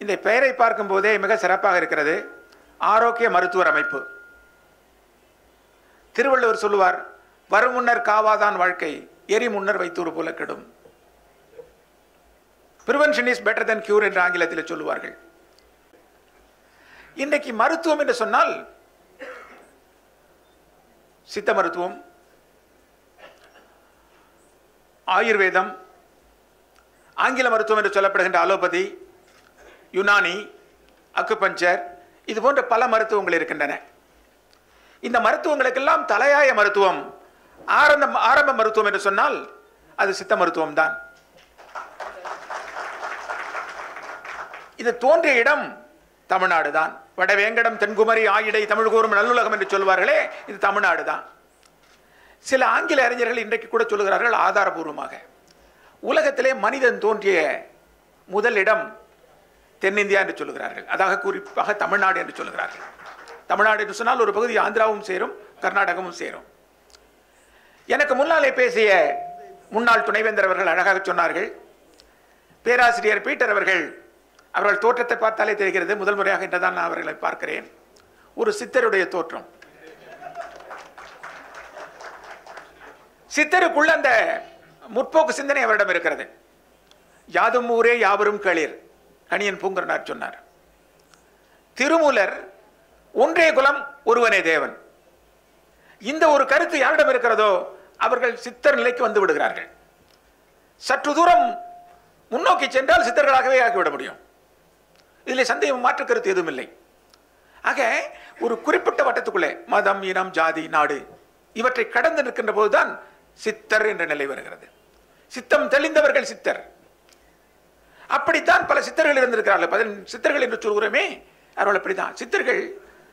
இந்த பெயரை பார்க்கும் போதே மிக சிறப்பாக இருக்கிறது ஆரோக்கிய மருத்துவர் அமைப்பு திருவள்ளுவர் சொல்லுவார் வரும் முன்னர் காவாதான் வாழ்க்கை எரி முன்னர் வைத்தூறு போல கெடும் prevention is better than cure என்று ஆங்கிலத்தில் சொல்லுவார்கள் இன்றைக்கு மருத்துவம் என்று சொன்னால் சித்த மருத்துவம் ஆயுர்வேதம் ஆங்கில மருத்துவம் என்று சொல்லப்படுகின்ற அலோபதி யுனானி அக்குபஞ்சர் இது போன்ற பல மருத்துவங்கள் இருக்கின்றன இந்த மருத்துவங்களுக்கெல்லாம் தலையாய மருத்துவம் ஆரம்ப ஆரம்ப மருத்துவம் என்று சொன்னால் அது சித்த மருத்துவம் தான் இது தோன்றிய இடம் தமிழ்நாடு தான் வடவேங்கடம் தென்குமரி ஆயிடை தமிழ் கூறும் நல்லுலகம் என்று சொல்வார்களே இது தமிழ்நாடு தான் சில ஆங்கில அறிஞர்கள் இன்றைக்கு கூட சொல்லுகிறார்கள் ஆதாரபூர்வமாக உலகத்திலே மனிதன் தோன்றிய முதல் இடம் தென்னிந்தியா என்று சொல்லுகிறார்கள் அதாக குறிப்பாக தமிழ்நாடு என்று சொல்லுகிறார்கள் தமிழ்நாடு என்று சொன்னால் ஒரு பகுதி ஆந்திராவும் சேரும் கர்நாடகமும் சேரும் எனக்கு முன்னாலே பேசிய முன்னாள் துணைவேந்தர் அவர்கள் அழகாக சொன்னார்கள் பேராசிரியர் பீட்டர் அவர்கள் அவர்கள் தோற்றத்தை பார்த்தாலே தெரிகிறது முதல் முறையாக இன்றுதான் நான் அவர்களை பார்க்கிறேன் ஒரு சித்தருடைய தோற்றம் சித்தருக்குள்ள அந்த முற்போக்கு சிந்தனை அவரிடம் இருக்கிறது யாதும் ஊரே யாவரும் களிர் கணியன் பூங்கரனார் சொன்னார் திருமூலர் ஒன்றே குலம் ஒருவனே தேவன் இந்த ஒரு கருத்து யாரிடம் இருக்கிறதோ அவர்கள் சித்தர் நிலைக்கு வந்து விடுகிறார்கள் சற்று தூரம் முன்னோக்கி சென்றால் சித்தர்களாகவே ஆகிவிட முடியும் இதில் சந்தேகம் மாற்று கருத்து எதுவும் இல்லை ஆக ஒரு குறிப்பிட்ட வட்டத்துக்குள்ளே மதம் இனம் ஜாதி நாடு இவற்றை கடந்து நிற்கின்ற போதுதான் சித்தர் என்ற நிலை வருகிறது சித்தம் தெளிந்தவர்கள் சித்தர் அப்படித்தான் பல சித்தர்கள் இருந்திருக்கிறார்கள் பதின் சித்தர்கள் என்று சொல்கிறோமே அவர்கள் அப்படித்தான் சித்தர்கள்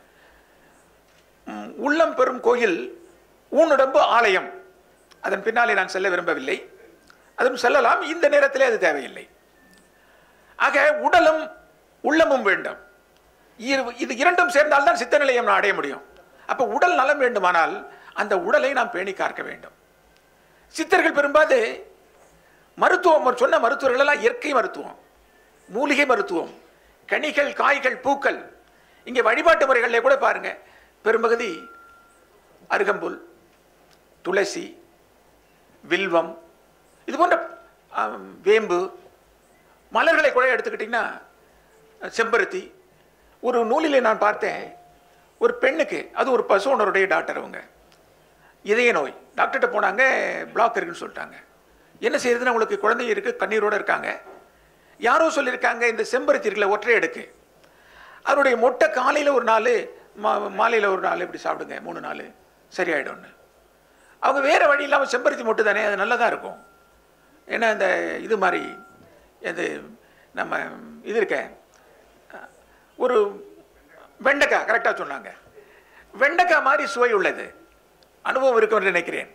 ம், உள்ளம் பெறும் கோயில் ஊனுடம்பு ஆலயம் அதன் பின்னாலே நான் செல்ல விரும்பவில்லை அதுவும் செல்லலாம் இந்த நேரத்திலே அது தேவையில்லை ஆக உடலும் உள்ளமும் வேண்டும் இரு- இது இரண்டும் சேர்ந்தால்தான் சித்த நிலையம் நான் அடைய முடியும் அப்ப உடல் நலம் வேண்டுமானால் அந்த உடலை நாம் பேணி காக்க வேண்டும் சித்தர்கள் பெரும்பாது மருத்துவம் அவர் சொன்ன மருத்துவர்கள் எல்லாம் இயற்கை மருத்துவம் மூலிகை மருத்துவம் கனிகள் காய்கள் பூக்கள் இங்கே வழிபாட்டு முறைகளில் கூட பாருங்க பெரும்பகுதி அருகம்புல் துளசி வில்வம் இது போன்ற ஆம், வேம்பு மலர்களை கூட எடுத்துக்கிட்டிங்கன்னா செம்பருத்தி ஒரு நூலிலே நான் பார்த்தேன் ஒரு பெண்ணுக்கு அது ஒரு பசுவனருடைய டாக்டர் அவங்க இதய நோய் டாக்டர்கிட்ட போனாங்க பிளாக் இருக்குன்னு சொல்லிட்டாங்க என்ன செய்யறதுன்னு உங்களுக்கு குழந்தை இருக்கு கண்ணீரோட இருக்காங்க யாரோ சொல்லியிருக்காங்க இந்த செம்பருத்தி இருக்குல்ல ஒற்றை எடுக்கு அவருடைய மொட்டை காலையில் ஒரு நாள் மா மாலையில் ஒரு நாள் இப்படி சாப்பிடுங்க மூணு நாள் சரியாயிடும்னு அவங்க வேற வழி இல்லாமல் செம்பருத்தி மொட்டு தானே அது நல்லதாக இருக்கும் ஏன்னா இந்த இது மாதிரி இது நம்ம இது இருக்க ஒரு வெண்டைக்காய் கரெக்டாக சொன்னாங்க வெண்டைக்காய் மாதிரி சுவை உள்ளது அனுபவம் இருக்கும் என்று நினைக்கிறேன்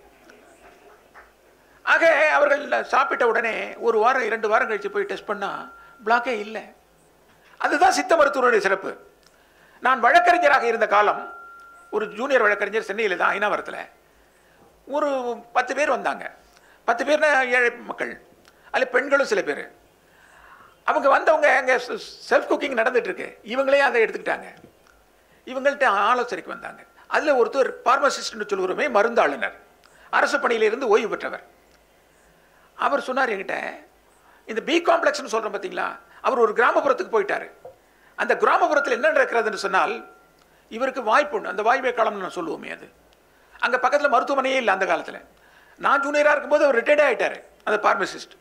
ஆக அவர்கள் சாப்பிட்ட உடனே ஒரு வாரம் இரண்டு வாரம் கழிச்சு போய் டெஸ்ட் பண்ணா பிளாக்கே இல்லை அதுதான் சித்த மருத்துவனுடைய சிறப்பு நான் வழக்கறிஞராக இருந்த காலம் ஒரு ஜூனியர் வழக்கறிஞர் சென்னையில் தான் ஐநாவரத்தில் ஒரு பத்து பேர் வந்தாங்க பத்து பேர்னா ஏழை மக்கள் அதில் பெண்களும் சில பேர் அவங்க வந்தவங்க அங்கே செல்ஃப் குக்கிங் நடந்துட்டு இருக்கு இவங்களே அதை எடுத்துக்கிட்டாங்க இவங்கள்ட்ட ஆலோசனைக்கு வந்தாங்க அதில் ஒருத்தர் பார்மசிஸ்ட்னு சொல்லுகிறோமே மருந்தாளுநர் அரசு பணியிலிருந்து ஓய்வு பெற்றவர் அவர் சொன்னார் என்கிட்ட இந்த பி காம்ப்ளெக்ஸ்னு சொல்கிறோம் பார்த்தீங்களா அவர் ஒரு கிராமப்புறத்துக்கு போயிட்டாரு அந்த கிராமப்புறத்தில் என்ன நடக்கிறதுன்னு சொன்னால் இவருக்கு வாய்ப்புண்டு அந்த வாய்வே காலம்னு நான் சொல்லுவோமே அது அங்கே பக்கத்தில் மருத்துவமனையே இல்லை அந்த காலத்தில் நான் ஜூனியராக இருக்கும்போது அவர் ரிட்டையர்ட் ஆகிட்டார் அந்த பார்மசிஸ்ட்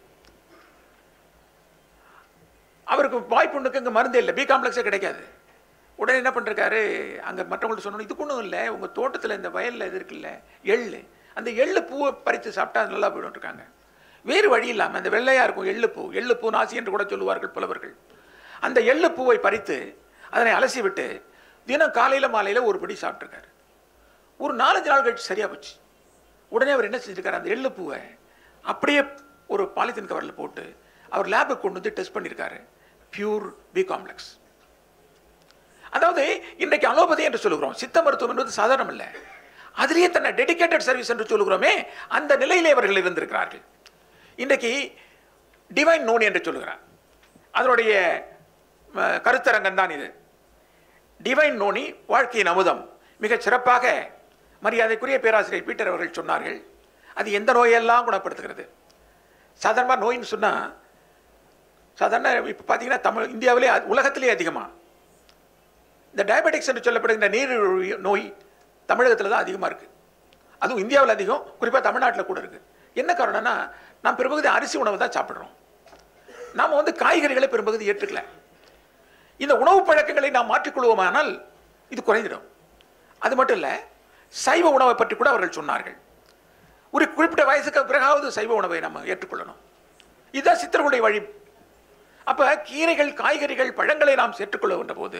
அவருக்கு வாய்ப்புண்டுக்கு இங்கே மருந்தே இல்லை பி காம்ப்ளெக்ஸே கிடைக்காது உடனே என்ன பண்ணிருக்காரு அங்கே மற்றவங்கள்ட்ட சொன்னோம் இதுக்கு ஒன்றும் இல்லை உங்கள் தோட்டத்தில் இந்த வயலில் இது இருக்குல்ல எள்ளு அந்த எள்ளு பூவை பறித்து சாப்பிட்டா அது நல்லா போயிடும் இருக்காங்க வேறு வழி இல்லாமல் அந்த வெள்ளையாக இருக்கும் எள்ளு பூ எள்ளு பூ நாசி என்று கூட சொல்லுவார்கள் புலவர்கள் அந்த எள்ளு பூவை பறித்து அதனை அலசி விட்டு தினம் காலையில் மாலையில் ஒரு படி சாப்பிட்ருக்காரு ஒரு நாலஞ்சு நாள் கழிச்சு சரியாக போச்சு உடனே அவர் என்ன செஞ்சிருக்காரு அந்த எள்ளு பூவை அப்படியே ஒரு பாலித்தீன் கவரில் போட்டு அவர் லேபுக்கு கொண்டு வந்து டெஸ்ட் பண்ணியிருக்காரு பியூர் பி காம்ப்ளெக்ஸ் அதாவது இன்றைக்கு அலோபதி என்று சொல்லுகிறோம் சித்த மருத்துவம் என்பது சாதாரணம் இல்லை அதிலேயே தன்னை டெடிகேட்டட் சர்வீஸ் என்று சொல்லுகிறோமே அந்த நிலையிலே அவர்கள் இருந்திருக்கிறார்கள் இன்றைக்கு டிவைன் நோன் என்று சொல்லுகிறார் அதனுடைய அஹ், கருத்தரங்கம் தான் இது டிவைன் நோனி வாழ்க்கையின் அமுதம் மிகச் சிறப்பாக மரியாதைக்குரிய பேராசிரியர் பீட்டர் அவர்கள் சொன்னார்கள் அது எந்த நோயெல்லாம் குணப்படுத்துகிறது சாதாரணமாக நோயின்னு சொன்னால் சாதாரண இப்போ பார்த்தீங்கன்னா தமிழ் இந்தியாவிலே அ- உலகத்திலே அதிகமாக இந்த டயபெட்டிக்ஸ் என்று சொல்லப்படுகின்ற நீரிழிவு நோய் தமிழகத்தில் தான் அதிகமாக இருக்குது அதுவும் இந்தியாவில் அதிகம் குறிப்பாக தமிழ்நாட்டில் கூட இருக்குது என்ன காரணம்னா நாம் பெரும்பகுதி அரிசி உணவு தான் சாப்பிட்றோம் நாம் வந்து காய்கறிகளை பெரும்பகுதி ஏற்றுக்கல இந்த உணவு பழக்கங்களை நாம் மாற்றிக்கொள்வோமானால் இது குறைந்திடும் அது மட்டும் இல்லை சைவ உணவை பற்றி கூட அவர்கள் சொன்னார்கள் ஒரு குறிப்பிட்ட வயசுக்கு பிறகாவது சைவ உணவை நம்ம ஏற்றுக்கொள்ளணும் இதுதான் சித்தர்களுடைய வழி அப்போ கீரைகள் காய்கறிகள் பழங்களை நாம் சேர்த்துக்கொள்ளுகின்ற போது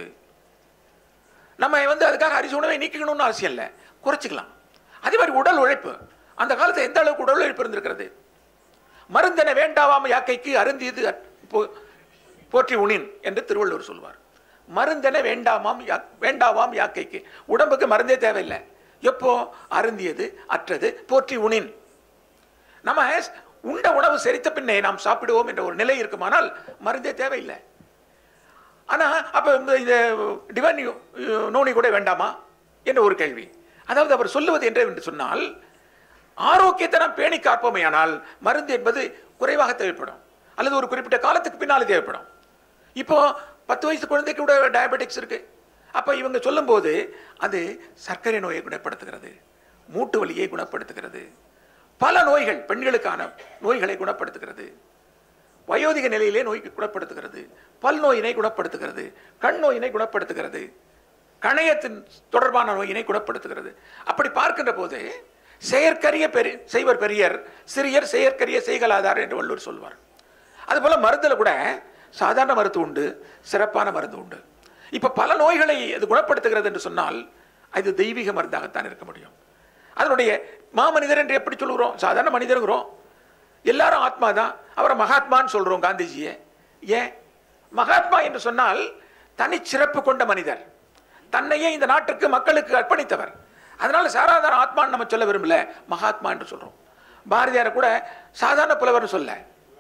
நம்ம வந்து அதுக்காக அரிசி உணவை நீக்கணும்னு அவசியம் இல்லை குறைச்சிக்கலாம் அதே மாதிரி உடல் உழைப்பு அந்த காலத்தில் எந்த அளவுக்கு உடல் உழைப்பு இருந்திருக்கிறது மருந்தென வேண்டாவாம் யாக்கைக்கு அருந்தியது அற்- போ- போற்றி உணின் என்று திருவள்ளுவர் சொல்வார் மருந்தென வேண்டாமாம் யா- வேண்டாவாம் யாக்கைக்கு உடம்புக்கு மருந்தே தேவையில்லை எப்போ அருந்தியது அற்றது போற்றி உணின் நம்ம உண்ட உணவு செரித்த பின்னே நாம் சாப்பிடுவோம் என்ற ஒரு நிலை இருக்குமானால் மருந்தே தேவையில்லை ஆனா அப்ப இந்த இந்த டிவைன் நோனி கூட வேண்டாமா என்ற ஒரு கேள்வி அதாவது அவர் சொல்லுவது என்று என்று சொன்னால் ஆரோக்கியத்தை நாம் பேணி காப்போமேயானால் மருந்து என்பது குறைவாக தேவைப்படும் அல்லது ஒரு குறிப்பிட்ட காலத்துக்கு பின்னால் தேவைப்படும் இப்போ பத்து வயசு குழந்தைக்கு கூட டயபெட்டிக்ஸ் இருக்கு அப்ப இவங்க சொல்லும்போது அது சர்க்கரை நோயை குணப்படுத்துகிறது மூட்டு வலியை குணப்படுத்துகிறது பல நோய்கள் பெண்களுக்கான நோய்களை குணப்படுத்துகிறது வயோதிக நிலையிலே நோய்க்கு குணப்படுத்துகிறது பல் நோயினை குணப்படுத்துகிறது கண் நோயினை குணப்படுத்துகிறது கணையத்தின் தொடர்பான நோயினை குணப்படுத்துகிறது அப்படி பார்க்கின்ற போது செயற்கரிய பெரி செய்வர் பெரியர் சிறியர் செயற்கரிய செய்கலாதார் என்று வள்ளுவர் சொல்வார் அதுபோல மருந்துல கூட சாதாரண மருத்துவம் உண்டு சிறப்பான மருந்து உண்டு இப்ப பல நோய்களை அது குணப்படுத்துகிறது என்று சொன்னால் அது தெய்வீக மருந்தாகத்தான் இருக்க முடியும் அதனுடைய மாமனிதர் என்று எப்படி சொல்லுகிறோம் சாதாரண மனிதருங்கிறோம் எல்லாரும் ஆத்மா தான் அவரை மகாத்மான்னு சொல்றோம் காந்திஜியை ஏன் மகாத்மா என்று சொன்னால் தனிச்சிறப்பு கொண்ட மனிதர் தன்னையே இந்த நாட்டுக்கு மக்களுக்கு அர்ப்பணித்தவர் அதனால சாராதார ஆத்மான்னு நம்ம சொல்ல விரும்பல மகாத்மா என்று சொல்றோம் பாரதியாரை கூட சாதாரண புலவர்னு சொல்ல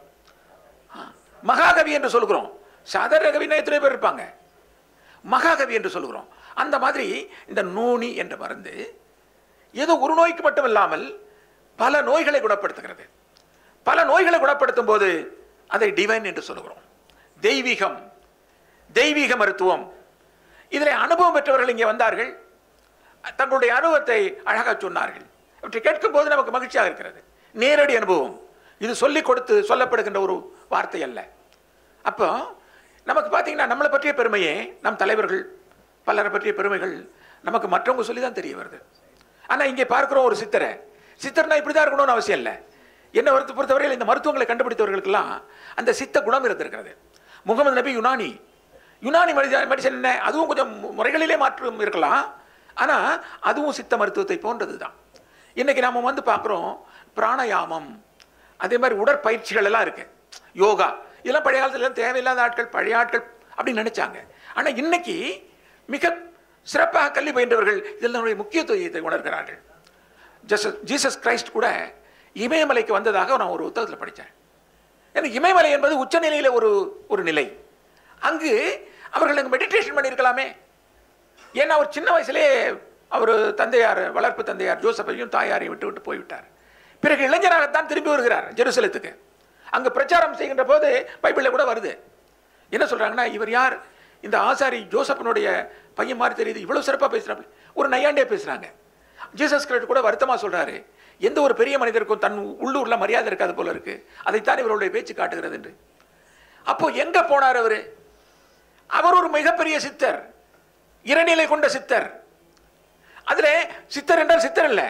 மகாகவி என்று சொல்கிறோம் சாதாரண கவினா எத்தனை பேர் இருப்பாங்க மகாகவி என்று சொல்கிறோம் அந்த மாதிரி இந்த நோனி என்ற மருந்து ஏதோ ஒரு நோய்க்கு மட்டும் இல்லாமல் பல நோய்களை குணப்படுத்துகிறது பல நோய்களை குணப்படுத்தும் போது அதை டிவைன் என்று சொல்கிறோம் தெய்வீகம் தெய்வீக மருத்துவம் இதில் அனுபவம் பெற்றவர்கள் இங்கே வந்தார்கள் தங்களுடைய அனுபவத்தை அழகாக சொன்னார்கள் அவற்றை கேட்கும் போது நமக்கு மகிழ்ச்சியாக இருக்கிறது நேரடி அனுபவம் இது சொல்லிக் கொடுத்து சொல்லப்படுகின்ற ஒரு வார்த்தை அல்ல அப்போ நமக்கு பார்த்தீங்கன்னா நம்மளை பற்றிய பெருமையே நம் தலைவர்கள் பலரை பற்றிய பெருமைகள் நமக்கு மற்றவங்க சொல்லி தான் தெரிய வருது ஆனால் இங்கே பார்க்கிறோம் ஒரு சித்தரை சித்தர்னா இப்படி தான் இருக்கணும்னு அவசியம் இல்லை என்ன பொறுத்த பொறுத்தவரையில் இந்த மருத்துவங்களை கண்டுபிடித்தவர்களுக்கெல்லாம் அந்த சித்த குணம் இருந்திருக்கிறது முகமது நபி யுனானி யுனானி மெடிசன் என்ன அதுவும் கொஞ்சம் முறைகளிலே மாற்றம் இருக்கலாம் ஆனால் அதுவும் சித்த மருத்துவத்தை போன்றது தான் இன்னைக்கு நாம வந்து பார்க்குறோம் பிராணயாமம் அதே மாதிரி உடற்பயிற்சிகள் எல்லாம் இருக்கு யோகா இதெல்லாம் பழைய காலத்துல எல்லாம் தேவையில்லாத ஆட்கள் பழைய ஆட்கள் அப்படின்னு நினைச்சாங்க ஆனால் இன்னைக்கு மிக சிறப்பாக கல்வி பயின்றவர்கள் இதனுடைய முக்கியத்துவத்தை உணர்கிறார்கள் ஜஸ்ட் ஜீசஸ் கிரைஸ்ட் கூட இமயமலைக்கு வந்ததாக நான் ஒரு புத்தகத்தில் படித்தேன் ஏன்னா இமயமலை என்பது உச்சநிலையில் ஒரு ஒரு நிலை அங்கு அவர்கள் அங்கே மெடிடேஷன் பண்ணியிருக்கலாமே ஏன்னா அவர் சின்ன வயசுலே அவர் தந்தையார் வளர்ப்பு தந்தையார் ஜோசப்பையும் தாயாரையும் விட்டு விட்டு போய்விட்டார் பிறகு இளைஞராகத்தான் திரும்பி வருகிறார் ஜெருசலத்துக்கு அங்கே பிரச்சாரம் செய்கின்ற போது பைபிளில் கூட வருது என்ன சொல்றாங்கன்னா இவர் யார் இந்த ஆசாரி ஜோசப்பனுடைய பையன் மாதிரி தெரியுது இவ்வளவு சிறப்பாக பேசுறாங்க ஒரு நையாண்டே பேசுறாங்க ஜீசஸ் கிரைஸ்ட் கூட வருத்தமா சொல்றாரு எந்த ஒரு பெரிய மனிதருக்கும் தன் உள்ளூர்ல மரியாதை இருக்காது போல இருக்கு அதைத்தான் இவருடைய பேச்சு காட்டுகிறது என்று அப்போ எங்க போனார் அவரு அவர் ஒரு மிகப்பெரிய சித்தர் இறைநிலை கொண்ட சித்தர் அதுல சித்தர் என்றால் சித்தர் இல்ல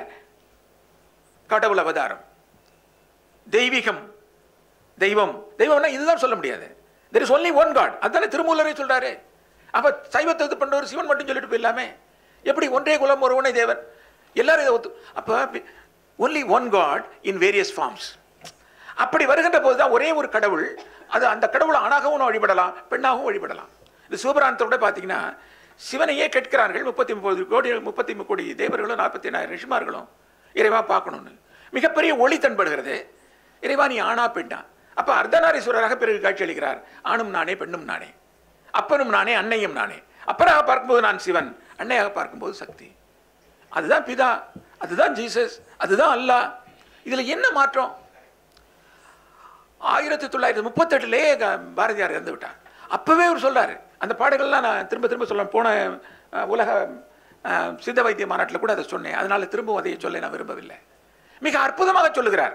கடவுள் அவதாரம் தெய்வீகம் தெய்வம் தெய்வம்னா இதுதான் சொல்ல முடியாது there is only one God அதானே திருமூலரே சொல்றாரு அப்ப சைவத்தை இது பண்றவர் சிவன் மட்டும் சொல்லிட்டு போயிடலாமே எப்படி ஒன்றே குலம் ஒருவனே தேவன் எல்லாரும் இதை ஒத்து அப்ப only one God in various forms அப்படி வருகின்ற போது தான் ஒரே ஒரு கடவுள் அது அந்த கடவுளை ஆணாகவும் வழிபடலாம் பெண்ணாகவும் வழிபடலாம் இந்த சிவபுராணத்தோட பார்த்தீங்கன்னா சிவனையே கேட்கிறார்கள் முப்பத்தி முப்பது கோடி முப்பத்தி மூணு கோடி தேவர்களும் நாற்பத்தி எண்ணாயிரம் ரிஷிமார்களும் இறைவா பார்க்கணும்னு மிகப்பெரிய ஒளி தென்படுகிறது இறைவா நீ ஆணா பெண்ணா அப்ப அர்த்தநாரீஸ்வரராக பிறகு காட்சி அளிக்கிறார் ஆணும் நானே பெண்ணும் நானே அப்பனும் நானே அன்னையும் நானே அப்பனாக பார்க்கும்போது நான் சிவன் அன்னையாக பார்க்கும்போது சக்தி அதுதான் பிதா அதுதான் ஜீசஸ் அதுதான் அல்லாஹ் இதுல என்ன மாற்றம் ஆயிரத்தி தொள்ளாயிரத்தி முப்பத்தெட்டுலேயே பாரதியார் இறந்து விட்டார் அப்பவே அவர் சொல்றாரு அந்த பாடல்கள்லாம் நான் திரும்ப திரும்ப சொல்ல போன அஹ், உலக அஹ், சித்த வைத்திய மாநாட்டில் கூட அதை சொன்னேன் அதனால திரும்பவும் அதை சொல்ல நான் விரும்பவில்லை மிக அற்புதமாக சொல்லுகிறார்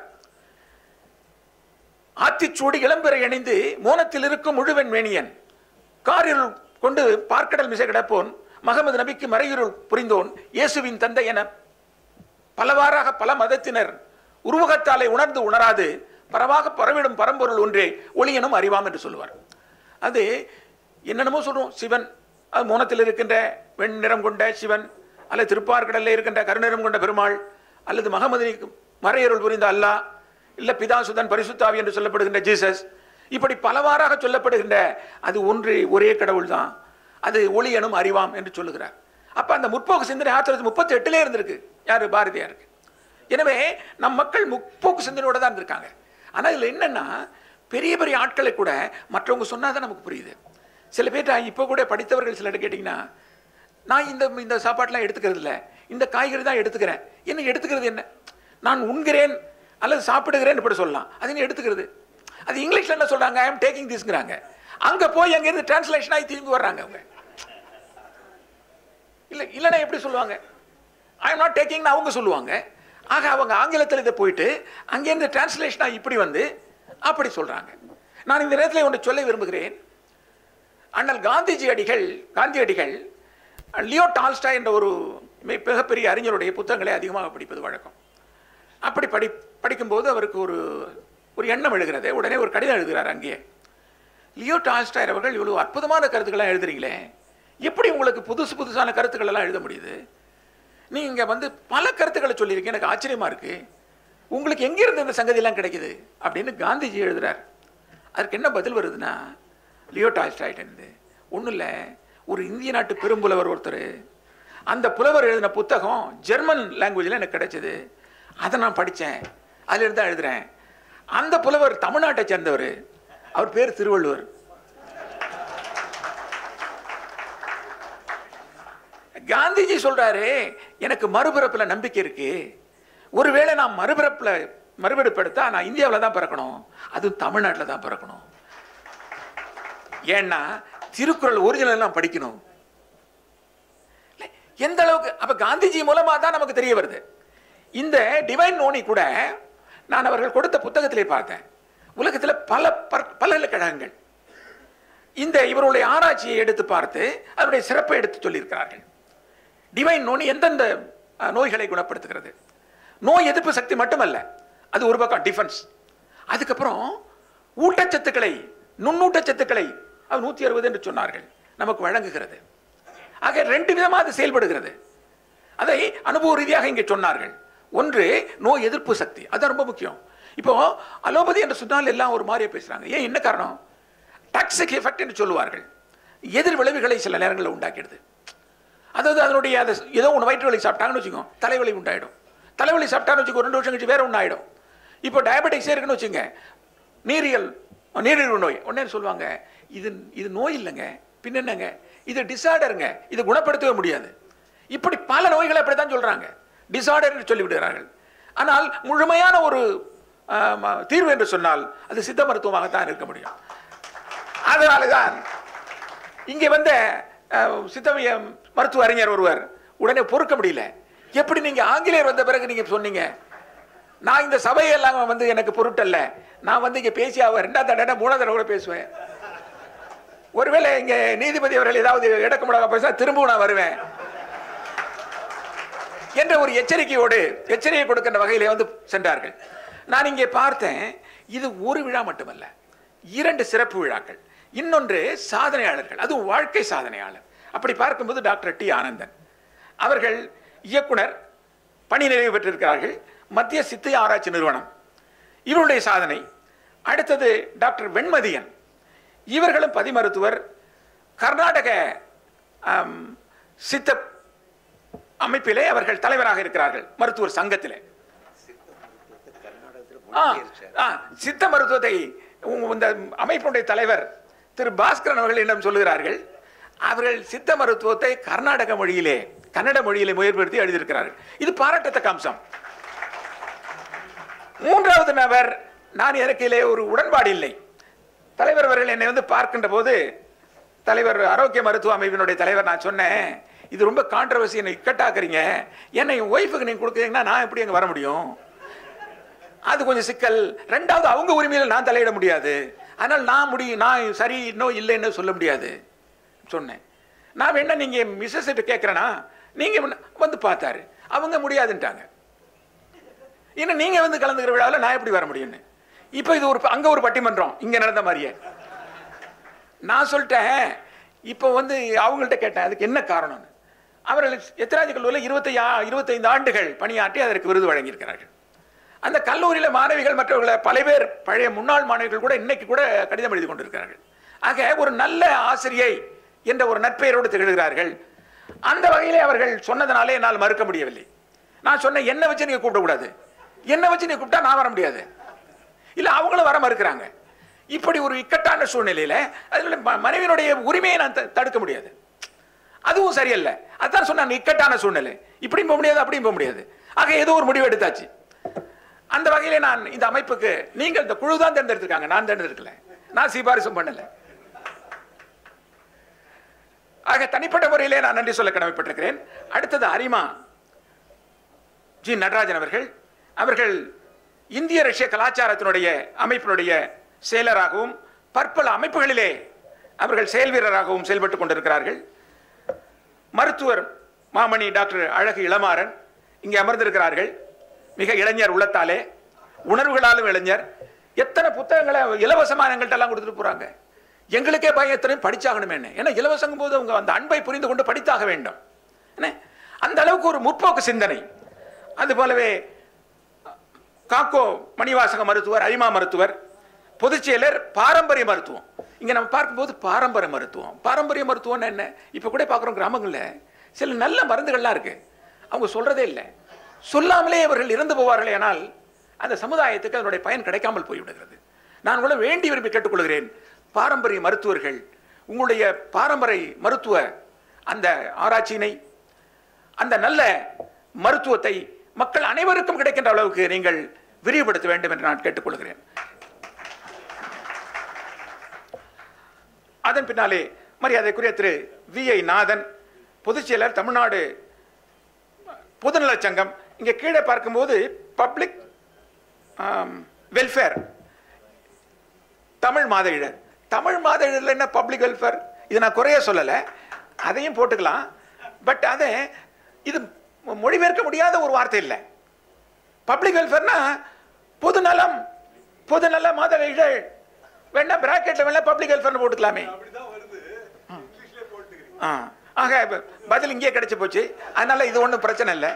ஆத்திச்சூடி இளம்பெறை அணிந்து மோனத்தில் இருக்கும் முழுவன் மேனியன் காரில் கொண்டு பார்க்கடல் மிசை கிடப்போன் மகமது நபிக்கு மறையுருள் புரிந்தோன் இயேசுவின் தந்தை என பலவாறாக பல மதத்தினர் உருவகத்தாலே உணர்ந்து உணராது பரவாக பரவிடும் பரம்பொருள் ஒன்றே ஒளியனும் அறிவாம் என்று சொல்லுவார் அது என்னென்னமோ சொல்றோம் சிவன் அது மோனத்தில் இருக்கின்ற வெண் நிறம் கொண்ட சிவன் அல்லது திருப்பார்கடலில் இருக்கின்ற கருநிறம் கொண்ட பெருமாள் அல்லது மகமதினிக்கு மறையருள் புரிந்த அல்லாஹ் இல்ல பிதாசுதன் பரிசுத்தாவி என்று சொல்லப்படுகின்ற ஜீசஸ் இப்படி பலவாறாக சொல்லப்படுகின்ற அது ஒன்று ஒரே கடவுள் தான் அது ஒளியனும் அறிவாம் என்று சொல்லுகிறார் அப்ப அந்த முற்போக்கு சிந்தனை ஆயிரத்தி தொள்ளாயிரத்தி முப்பத்தி எட்டுல இருந்திருக்கு யாரு பாரதியாருக்கு எனவே நம் மக்கள் முற்போக்கு சிந்தனையோட தான் இருந்திருக்காங்க ஆனா இதுல என்னன்னா பெரிய பெரிய ஆட்களை கூட மற்றவங்க சொன்னாதான் நமக்கு புரியுது சில பேர் இப்போ கூட படித்தவர்கள் சிலர் கேட்டிங்கன்னா நான் இந்த இந்த சாப்பாடுலாம் எடுத்துக்கிறது இல்லை இந்த காய்கறி தான் எடுத்துக்கிறேன் என்ன எடுத்துக்கிறது என்ன நான் உண்கிறேன் அல்லது சாப்பிடுகிறேன் இப்படி சொல்லலாம் அது என்ன எடுத்துக்கிறது அது இங்கிலீஷ்ல என்ன சொல்றாங்க ஐ எம் டேக்கிங் திஸ்ங்கிறாங்க அங்க போய் அங்கிருந்து டிரான்ஸ்லேஷன் ஆகி திரும்பி வர்றாங்க அவங்க இல்ல இல்லைன்னா எப்படி சொல்லுவாங்க ஐ எம் நாட் டேக்கிங்னு அவங்க சொல்லுவாங்க ஆக அவங்க ஆங்கிலத்தில் இதை போயிட்டு அங்கேருந்து டிரான்ஸ்லேஷனாக இப்படி வந்து அப்படி சொல்றாங்க நான் இந்த நேரத்தில் ஒன்று சொல்ல விரும்புகிறேன் அண்ணல் காந்திஜி அடிகள் காந்தியடிகள் லியோ டால்ஸ்டா என்ற ஒரு மிக- மிகப்பெரிய அறிஞருடைய புத்தகங்களை அதிகமாக படிப்பது வழக்கம் அப்படி படி படிக்கும்போது அவருக்கு ஒரு ஒரு எண்ணம் எழுகிறது உடனே ஒரு கடிதம் எழுதுகிறார் அங்கேயே லியோ டால்ஸ்டாய் அவர்கள் இவ்வளவு அற்புதமான கருத்துக்கள்லாம் எழுதுறீங்களே எப்படி உங்களுக்கு புதுசு புதுசான கருத்துக்கள் எல்லாம் எழுத முடியுது நீங்க வந்து பல கருத்துக்களை சொல்லியிருக்கீங்க எனக்கு ஆச்சரியமா இருக்கு உங்களுக்கு எங்கிருந்து இந்த சங்கதியெல்லாம் கிடைக்குது அப்படின்னு காந்திஜி எழுதுறார் அதற்கு என்ன பதில் வருதுன்னா லியோ டால்ஸ்டாயிட்டிருந்து ஒன்றும் இல்லை ஒரு இந்திய நாட்டு பெரும்புலவர் ஒருத்தர் அந்த புலவர் எழுதின புத்தகம் ஜெர்மன் லாங்குவேஜில் எனக்கு கிடைச்சது அதை நான் படித்தேன் அதிலிருந்து தான் எழுதுறேன் அந்த புலவர் தமிழ்நாட்டை சேர்ந்தவர் அவர் பேர் திருவள்ளுவர் காந்திஜி சொல்றாரு எனக்கு மறுபிறப்புல நம்பிக்கை இருக்கு ஒருவேளை நான் மறுபிறப்புல மறுபிறப்படுத்தா நான் இந்தியாவில் தான் பிறக்கணும் அதுவும் தமிழ்நாட்டில் தான் பிறக்கணும் ஏன்னா திருக்குறள் ஒரிஜினல் எல்லாம் படிக்கணும் இல்ல, எந்த அளவுக்கு அப்ப காந்திஜி மூலமா தான் நமக்கு தெரிய வருது இந்த டிவைன் நோனி கூட நான் அவர்கள் கொடுத்த புத்தகத்திலே பார்த்தேன் உலகத்துல பல பற்- பல்கலைக்கழகங்கள் இந்த இவருடைய ஆராய்ச்சியை எடுத்து பார்த்து அதனுடைய சிறப்பை எடுத்து சொல்லியிருக்கிறார்கள் டிவைன் நோனி எந்தெந்த அஹ், நோய்களை குணப்படுத்துகிறது நோய் எதிர்ப்பு சக்தி மட்டுமல்ல அது ஒரு பக்கம் டிஃபென்ஸ் அதுக்கப்புறம் ஊட்டச்சத்துக்களை நுண்ணூட்டச்சத்துக்களை அது நூத்தி அறுபது என்று சொன்னார்கள் நமக்கு வழங்குகிறது ஆக ரெண்டு விதமா அது செயல்படுகிறது அதை அனுபவ ரீதியாக இங்கே சொன்னார்கள் ஒன்று நோய் எதிர்ப்பு சக்தி அது ரொம்ப முக்கியம் இப்போ அலோபதி என்று சொன்னால் எல்லாம் ஒரு மாதிரியே பேசுறாங்க ஏன் என்ன காரணம் டாக்ஸிக் எஃபெக்ட் என்று சொல்லுவார்கள் எதிர் விளைவுகளை சில நேரங்களில் உண்டாக்கிடுது அதாவது அதனுடைய அதை ஏதோ ஒன்று வயிற்று வலி சாப்பிட்டாங்கன்னு வச்சுக்கோ தலைவலி உண்டாயிடும் தலைவலி சாப்பிட்டான்னு வச்சுக்கோ ரெண்டு வருஷம் கழிச்சு வேற ஒன்று ஆயிடும் இப்போ டயபெட்டிக்ஸே இருக்குன்னு வச்சுங்க நீரியல் நீரிழிவு நோய் உடனே சொல்லுவாங்க இது இது நோய் இல்லைங்க பின்ன என்னங்க இது டிசார்டருங்க இது குணப்படுத்தவே முடியாது இப்படி பல நோய்களை அப்படி தான் சொல்றாங்க டிசார்டர் என்று சொல்லிவிடுகிறார்கள் ஆனால் முழுமையான ஒரு ஆம், தீர்வு என்று சொன்னால் அது சித்த மருத்துவமாகத்தான் இருக்க முடியும் அதனால தான் இங்கே வந்த அஹ், சித்தவிய மருத்துவ அறிஞர் ஒருவர் உடனே பொறுக்க முடியல எப்படி நீங்க ஆங்கிலேயர் வந்த பிறகு நீங்க சொன்னீங்க நான் இந்த சபையெல்லாம் வந்து எனக்கு பொருட்டல்ல நான் வந்து இங்க பேசி அவ ரெண்டாம் தடவை மூணாவது தடவை கூட பேசுவேன் ஒருவேளை இங்க நீதிபதி அவர்கள் ஏதாவது இடக்கமுடாக பேச திரும்பவும் நான் வருவேன் என்ற ஒரு எச்சரிக்கையோடு எச்சரிக்கை கொடுக்கின்ற வகையிலே வந்து சென்றார்கள் நான் இங்கே பார்த்தேன் இது ஒரு விழா மட்டுமல்ல இரண்டு சிறப்பு விழாக்கள் இன்னொன்று சாதனையாளர்கள் அதுவும் வாழ்க்கை சாதனையாளர் அப்படி பார்க்கும்போது டாக்டர் டி ஆனந்தன் அவர்கள் இயக்குனர் பணி நிறைவு பெற்றிருக்கிறார்கள் மத்திய சித்தை ஆராய்ச்சி நிறுவனம் இவருடைய சாதனை அடுத்தது டாக்டர் வெண்மதியன் இவர்களும் பதிமருத்துவர் கர்நாடக ஆம், சித்த அமைப்பிலே அவர்கள் தலைவராக இருக்கிறார்கள் மருத்துவர் சங்கத்திலே ஆ, ஆ, சித்த மருத்துவத்தை உங்க இந்த அமைப்பினுடைய தலைவர் திரு பாஸ்கரன் அவர்கள் என்னிடம் சொல்லுகிறார்கள் அவர்கள் சித்த மருத்துவத்தை கர்நாடக மொழியிலே கன்னட மொழியிலே முயற்படுத்தி எழுதியிருக்கிறார்கள் இது பாராட்டத்தக்க அம்சம் மூன்றாவது நபர் நான் எனக்கு இதிலே ஒரு உடன்பாடு இல்லை தலைவர் அவர்கள் என்னை வந்து பார்க்கின்ற போது தலைவர் ஆரோக்கிய மருத்துவ அமைப்பினுடைய தலைவர் நான் சொன்னேன் இது ரொம்ப கான்ட்ரவர்சி என்னை இக்கட்டாக்குறீங்க என்னை என் ஒய்ஃபுக்கு நீங்கள் கொடுக்குறீங்கன்னா நான் எப்படி அங்கே வர முடியும் அது கொஞ்சம் சிக்கல் ரெண்டாவது அவங்க உரிமையில் நான் தலையிட முடியாது அதனால் நான் முடியும் நான் சரி இன்னும் இல்லைன்னு சொல்ல முடியாது சொன்னேன் நான் வேணா நீங்கள் மிஸ்ஸஸ் கேட்குறேன்னா நீங்கள் வந்து பார்த்தாரு அவங்க முடியாதுன்ட்டாங்க இன்னும் நீங்கள் வந்து கலந்துக்கிற விழாவில் நான் எப்படி வர முடியும்னு இப்போ இது ஒரு அங்கே ஒரு பட்டிமன்றம் இங்கே நடந்த மாதிரியே நான் சொல்லிட்டேன் இப்போ வந்து அவங்கள்ட்ட கேட்டேன் அதுக்கு என்ன காரணம்னு அவர்கள் எத்திராஜ் கல்லூரியில் இருபத்தி இருபத்தைந்து ஆண்டுகள் பணியாற்றி அதற்கு விருது வழங்கியிருக்கிறார்கள் அந்த கல்லூரியில் மாணவிகள் மற்றவர்களை பல பேர் பழைய முன்னாள் மாணவிகள் கூட இன்னைக்கு கூட கடிதம் எழுதி கொண்டிருக்கிறார்கள் ஆக ஒரு நல்ல ஆசிரியை என்ற ஒரு நற்பெயரோடு திகழ்கிறார்கள் அந்த வகையிலே அவர்கள் சொன்னதனாலே என்னால் மறுக்க முடியவில்லை நான் சொன்னேன் என்ன வச்சு நீங்க கூப்பிடக்கூடாது என்ன வச்சு நீ கூப்பிட்டா நான் வர முடியாது இல்ல அவங்களும் வர மறுக்கிறாங்க இப்படி ஒரு இக்கட்டான சூழ்நிலையில அதுல ம- மனைவியினுடைய உரிமையை நான் த- தடுக்க முடியாது அதுவும் சரியல்ல அதான் சொன்னாங்க இக்கட்டான சூழ்நிலை இப்படியும் போக முடியாது அப்படியும் போக முடியாது ஆக ஏதோ ஒரு முடிவு எடுத்தாச்சு அந்த வகையிலே நான் இந்த அமைப்புக்கு நீங்கள் இந்த குழு தான் தேர்ந்தெடுத்திருக்காங்க நான் தேர்ந்தெடுக்கல நான் சிபாரிசும் பண்ணல ஆக தனிப்பட்ட முறையிலே நான் நன்றி சொல்ல கடமைப்பட்டிருக்கிறேன் அடுத்தது அரிமா ஜி நடராஜன் அவர்கள் அவர்கள் இந்திய ரஷ்ய கலாச்சாரத்தினுடைய அமைப்பினுடைய செயலராகவும் பற்பல அமைப்புகளிலே அவர்கள் செயல் வீரராகவும் செயல்பட்டுக் கொண்டிருக்கிறார்கள் மருத்துவர் மாமணி டாக்டர் அழகு இளமாறன் இங்கே அமர்ந்திருக்கிறார்கள் மிக இளைஞர் உள்ளத்தாலே உணர்வுகளாலும் இளைஞர் எத்தனை புத்தகங்களை இலவசமாக எங்கள்கிட்ட எல்லாம் கொடுத்துட்டு போறாங்க எங்களுக்கே பயம் எத்தனையும் படிச்சாகணுமே ஏன்னா இலவசங்கும் போது அவங்க அந்த அன்பை புரிந்து கொண்டு படித்தாக வேண்டும் என்ன அந்த அளவுக்கு ஒரு முற்போக்கு சிந்தனை அது போலவே காக்கோ மணிவாசக மருத்துவர் அரிமா மருத்துவர் பொதுச் செயலர் பாரம்பரிய மருத்துவம் இங்க நம்ம பார்க்கும்போது பாரம்பரிய மருத்துவம் பாரம்பரிய மருத்துவம்னு என்ன இப்ப கூட பார்க்குறோம் கிராமங்கள்ல சில நல்ல மருந்துகள்லாம் இருக்கு அவங்க சொல்றதே இல்லை சொல்லாமலே அவர்கள் இறந்து போவார்கள் ஆனால் அந்த சமுதாயத்துக்கு அதனுடைய பயன் கிடைக்காமல் போய்விடுகிறது நான் கூட வேண்டி விரும்பி கேட்டுக்கொள்கிறேன் பாரம்பரிய மருத்துவர்கள் உங்களுடைய பாரம்பரிய மருத்துவ அந்த ஆராய்ச்சியினை அந்த நல்ல மருத்துவத்தை மக்கள் அனைவருக்கும் கிடைக்கின்ற அளவுக்கு நீங்கள் விரிவுபடுத்த வேண்டும் என்று நான் கேட்டுக்கொள்கிறேன் அதன் பின்னாலே மரியாதைக்குரிய திரு வி ஐ நாதன் பொதுச் செயலர் தமிழ்நாடு பொதுநலச் சங்கம் இங்கே கீழே பார்க்கும்போது பப்ளிக் வெல்ஃபேர் தமிழ் மாத இதழ் தமிழ் மாத இதழில் என்ன பப்ளிக் வெல்ஃபேர் இது நான் குறைய சொல்லலை அதையும் போட்டுக்கலாம் பட் அதை இது மொழிபெயர்க்க முடியாத ஒரு வார்த்தை இல்லை பப்ளிக் வெல்ஃபேர்னா பொதுநலம் பொதுநல மாத இதழ் வேணா பிராக்கெட்ல வேணா பப்ளிக் வெல்ஃபேர்னு போட்டுக்கலாமே ஆ ஆக இப்ப பதில் இங்கே கிடைச்சு போச்சு அதனால இது ஒன்றும் பிரச்சனை இல்லை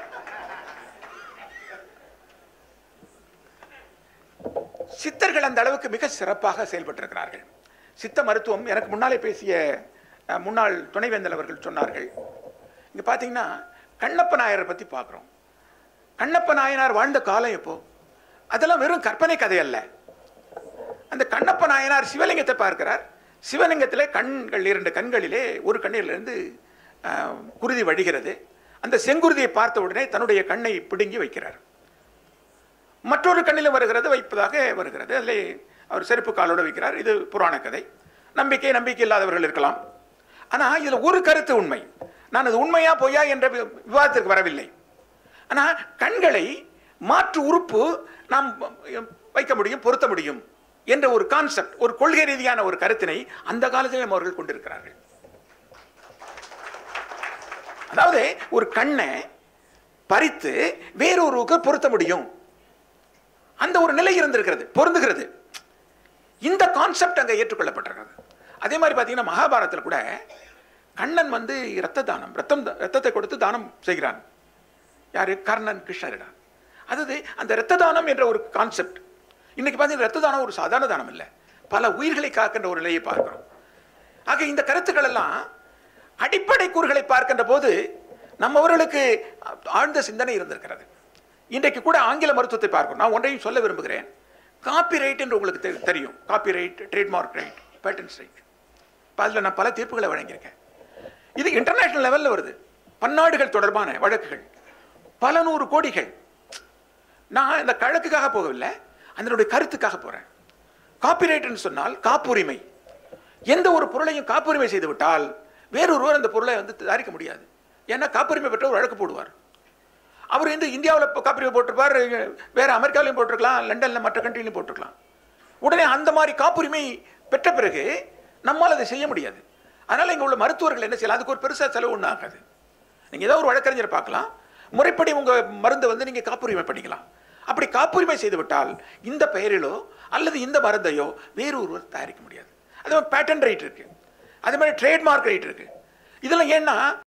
சித்தர்கள் அந்த அளவுக்கு மிக சிறப்பாக செயல்பட்டிருக்கிறார்கள் சித்த மருத்துவம் எனக்கு முன்னாலே பேசிய அஹ், முன்னாள் துணைவேந்தல் அவர்கள் சொன்னார்கள் இங்க பார்த்தீங்கன்னா கண்ணப்ப நாயரை பத்தி பார்க்குறோம் கண்ணப்ப நாயனார் வாழ்ந்த காலம் எப்போ அதெல்லாம் வெறும் கற்பனை கதை அல்ல அந்த கண்ணப்ப நாயனார் சிவலிங்கத்தை பார்க்கிறார் சிவலிங்கத்திலே கண்கள் இரண்டு கண்களிலே ஒரு கண்ணிலிருந்து ஆஹ், குருதி வழிகிறது அந்த செங்குருதியை பார்த்த உடனே தன்னுடைய கண்ணை பிடுங்கி வைக்கிறார் மற்றொரு கண்ணிலும் வருகிறது வைப்பதாக வருகிறது அதில் அவர் செருப்பு காலோடு வைக்கிறார் இது புராண கதை நம்பிக்கை நம்பிக்கை இல்லாதவர்கள் இருக்கலாம் ஆனால் இதில் ஒரு கருத்து உண்மை நான் அது உண்மையா பொய்யா என்ற வி- விவாதத்திற்கு வரவில்லை ஆனால் கண்களை மாற்று உறுப்பு நாம் வைக்க முடியும் பொருத்த முடியும் என்ற ஒரு கான்செப்ட் ஒரு கொள்கை ரீதியான ஒரு கருத்தினை அந்த காலத்திலும் அவர்கள் கொண்டிருக்கிறார்கள் அதாவது ஒரு கண்ணை பறித்து வேறொருவுக்கு பொருத்த முடியும் அந்த ஒரு நிலை இருந்திருக்கிறது பொருந்துகிறது இந்த கான்செப்ட் அங்கே ஏற்றுக்கொள்ளப்பட்டிருக்கிறது அதே மாதிரி பார்த்தீங்கன்னா மகாபாரதத்தில் கூட கண்ணன் வந்து இரத்த தானம் ரத்தம் த- ரத்தத்தை கொடுத்து தானம் செய்கிறான் யாரு கர்ணன் கிருஷ்ணரிடம் அதாவது அந்த இரத்த தானம் என்ற ஒரு கான்செப்ட் இன்னைக்கு பார்த்தீங்கன்னா இரத்த தானம் ஒரு சாதாரண தானம் இல்லை பல உயிர்களை காக்கின்ற ஒரு நிலையை பார்க்கிறோம் ஆக இந்த கருத்துக்கள் எல்லாம் அடிப்படை கூறுகளை பார்க்கின்ற போது நம்மவர்களுக்கு ஆழ்ந்த சிந்தனை இருந்திருக்கிறது இன்றைக்கு கூட ஆங்கில மருத்துவத்தை பார்க்கிறோம் நான் ஒன்றையும் சொல்ல விரும்புகிறேன் காப்பி ரைட் என்று உங்களுக்கு தெ- தெரியும் copy right trademark right patents right இப்போ அதில் நான் பல தீர்ப்புகளை வழங்கியிருக்கேன் இது இன்டர்நேஷனல் லெவலில் வருது பன்னாடுகள் தொடர்பான வழக்குகள் பல நூறு கோடிகள் நான் இந்த கழக்குக்காக போகவில்லை அதனுடைய கருத்துக்காக போறேன் காப்பிரைட்னு சொன்னால் காப்புரிமை எந்த ஒரு பொருளையும் காப்புரிமை செய்து விட்டால் வேறொருவர் அந்த பொருளை வந்து தயாரிக்க முடியாது ஏன்னா காப்புரிமை பெற்றவர் வழக்கு போடுவார் அவர் வந்து இந்தியாவில் இப்போ காப்புரிமை போட்டிருப்பார் வேற அமெரிக்காவிலையும் போட்டிருக்கலாம் லண்டனில் மற்ற கண்ட்ரிலையும் போட்டிருக்கலாம் உடனே அந்த மாதிரி காப்புரிமை பெற்ற பிறகு நம்மால் அதை செய்ய முடியாது அதனால் இங்கே உள்ள மருத்துவர்கள் என்ன செய்யலாம் அதுக்கு ஒரு பெருசாக செலவு ஒன்றும் ஆகாது நீங்கள் ஏதோ ஒரு வழக்கறிஞர் பார்க்கலாம் முறைப்படி உங்கள் மருந்தை வந்து நீங்கள் காப்புரிமை பண்ணிக்கலாம் அப்படி காப்புரிமை செய்து விட்டால் இந்த பெயரிலோ அல்லது இந்த மருந்தையோ வேறு ஒருவர் தயாரிக்க முடியாது அது மாதிரி பேட்டன் ரைட் இருக்கு அதே மாதிரி ட்ரேட்மார்க் ரைட் இருக்கு இதெல்லாம் ஏன்னா